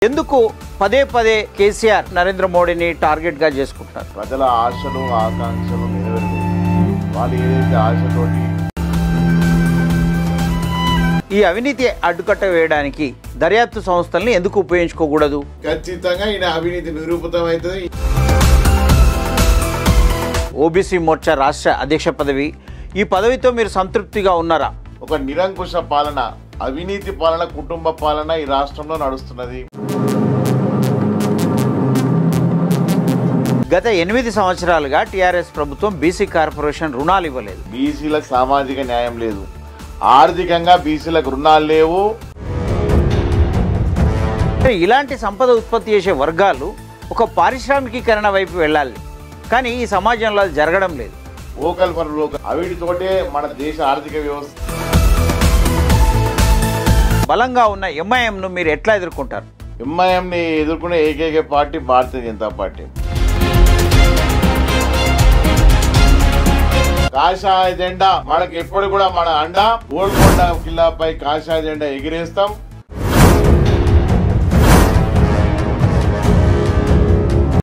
ఎందుకు పదే పదే కేసీఆర్ నరేంద్ర మోడీని టార్గెట్ గా చేసుకుంటున్నారు ప్రజల ఆశలు ఆకాంక్షలు నెరవేరు వాళ్ళు ఏదైతే ఆశతోటి ఈ అవినీతి అడ్డుకట్ట వేయడానికి దర్యాప్తు సంస్థల్ని ఎందుకు ఉపయోగించుకోకూడదు ఖచ్చితంగా ఈయన అవినీతి నిరూపితం అవుతుంది ఓబీసీ మోర్చా రాష్ట్ర అధ్యక్ష పదవి ఈ పదవితో మీరు సంతృప్తిగా ఉన్నారా ఒక నిరంకుశ పాలన అవినీతి పాలన కుటుంబ పాలన ఈ రాష్ట్రంలో నడుస్తున్నది గత ఎనిమిది సంవత్సరాలుగా టీఆర్ఎస్ ప్రభుత్వం బీసీ కార్పొరేషన్ రుణాలు ఇవ్వలేదు బీసీలకు సామాజిక న్యాయం లేదు ఆర్థికంగా బీసీలకు రుణాలు లేవు మరి ఇలాంటి సంపద ఉత్పత్తి చేసే వర్గాలు ఒక పారిశ్రామికీకరణ వైపు వెళ్ళాలి కానీ ఈ సమాజంలో అది జరగడం లేదు లోకల్ ఫర్ లోకల్ అవిటితోటే మన దేశ ఆర్థిక వ్యవస్థ బలంగా ఉన్న ఎంఐఎంను మీరు ఎట్లా ఎదుర్కొంటారు ఎంఐఎంని ఎదుర్కొనే ఏకైక పార్టీ భారతీయ జనతా పార్టీ కాషాయ జెండా మనకి ఎప్పుడు కూడా మన అండ గోల్కొండ కిల్లాపై కాషాయ జెండా ఎగిరేస్తాం